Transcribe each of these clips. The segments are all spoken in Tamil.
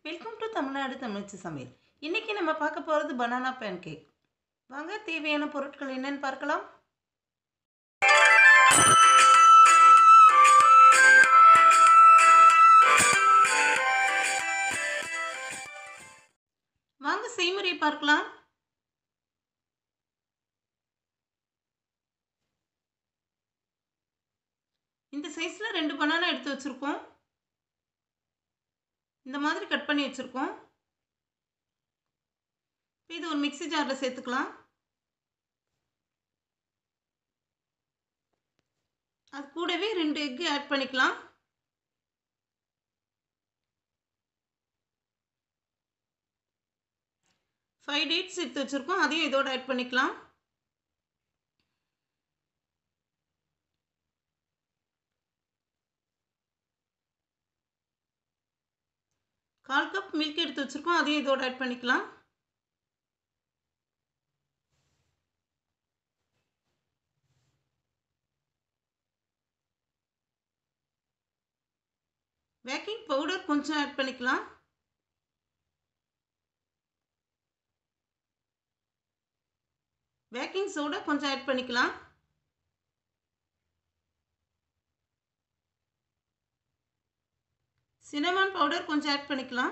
வெல்கம் டு தமிழ்நாடு தமிழ்ச்சி சமையல் இன்றைக்கி நம்ம பார்க்க போகிறது பனானா பேன் கேக் வாங்க தேவையான பொருட்கள் என்னன்னு பார்க்கலாம் வாங்க செய்முறையை பார்க்கலாம் இந்த சைஸில் ரெண்டு பனானா எடுத்து வச்சுருக்கோம் இந்த மாதிரி கட் பண்ணி வச்சுருக்கோம் இது ஒரு மிக்சி ஜாரில் சேர்த்துக்கலாம் அது கூடவே ரெண்டு எக்கு ஆட் பண்ணிக்கலாம் ஃபைவ் டேட்ஸ் எடுத்து வச்சுருக்கோம் அதையும் இதோட ஆட் பண்ணிக்கலாம் கால் கப் மில்க் எடுத்து வச்சுருக்கோம் அதையும் இதோட ஆட் பண்ணிக்கலாம் பேக்கிங் பவுடர் கொஞ்சம் ஆட் பண்ணிக்கலாம் பேக்கிங் சோடா கொஞ்சம் ஆட் பண்ணிக்கலாம் சினமான் பவுடர் கொஞ்சம் ஆட் பண்ணிக்கலாம்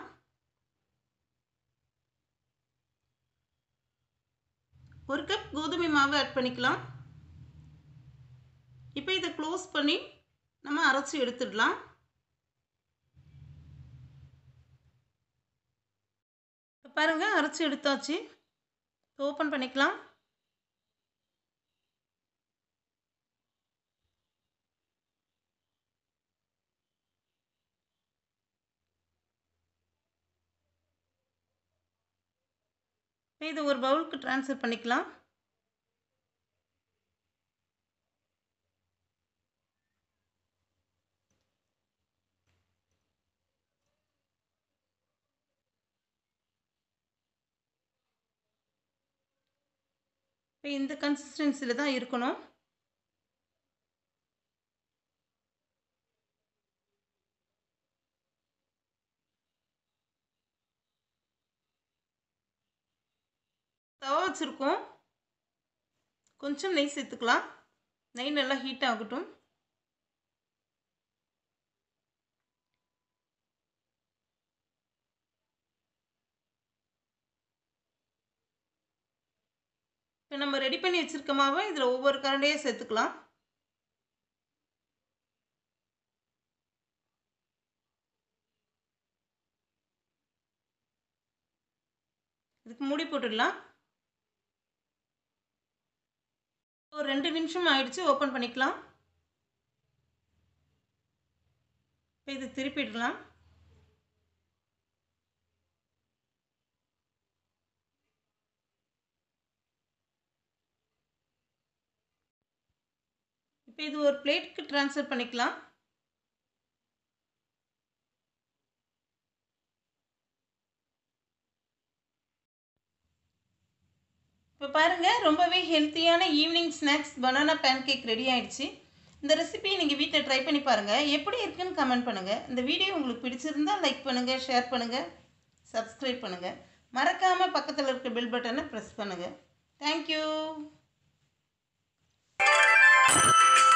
ஒரு கப் கோதுமை மாவு ஆட் பண்ணிக்கலாம் இப்போ இதை க்ளோஸ் பண்ணி நம்ம அரைச்சி எடுத்துடலாம் பாருங்கள் அரைச்சி எடுத்தாச்சு ஓப்பன் பண்ணிக்கலாம் இது ஒரு பவுலுக்கு ட்ரான்ஸ்ஃபர் பண்ணிக்கலாம் இப்போ இந்த கன்சிஸ்டன்சியில் தான் இருக்கணும் தவா வச்சுருக்கோம் கொஞ்சம் நெய் சேர்த்துக்கலாம் நெய் நல்லா ஹீட் ஆகட்டும் இப்போ நம்ம ரெடி பண்ணி வச்சுருக்க மாவை இதில் ஒவ்வொரு கரண்டையாக சேர்த்துக்கலாம் இதுக்கு மூடி போட்டுடலாம் ஒரு ரெண்டு நிமிஷம் ஆயிடுச்சு ஓப்பன் பண்ணிக்கலாம் இப்போ இது திருப்பிடலாம் இப்போ இது ஒரு பிளேட்டுக்கு ட்ரான்ஸ்ஃபர் பண்ணிக்கலாம் இப்போ பாருங்கள் ரொம்பவே ஹெல்த்தியான evening snacks banana pancake ready ஆயிடுச்சு இந்த ரெசிபியை நீங்கள் வீட்டில் ட்ரை பண்ணி பாருங்கள் எப்படி இருக்குன்னு கமெண்ட் பண்ணுங்கள் இந்த வீடியோ உங்களுக்கு பிடிச்சிருந்தால் லைக் பண்ணுங்கள் ஷேர் பண்ணுங்கள் சப்ஸ்கிரைப் பண்ணுங்கள் மறக்காமல் பக்கத்தில் இருக்க பெல் பட்டனை ப்ரெஸ் பண்ணுங்கள் தேங்க்யூ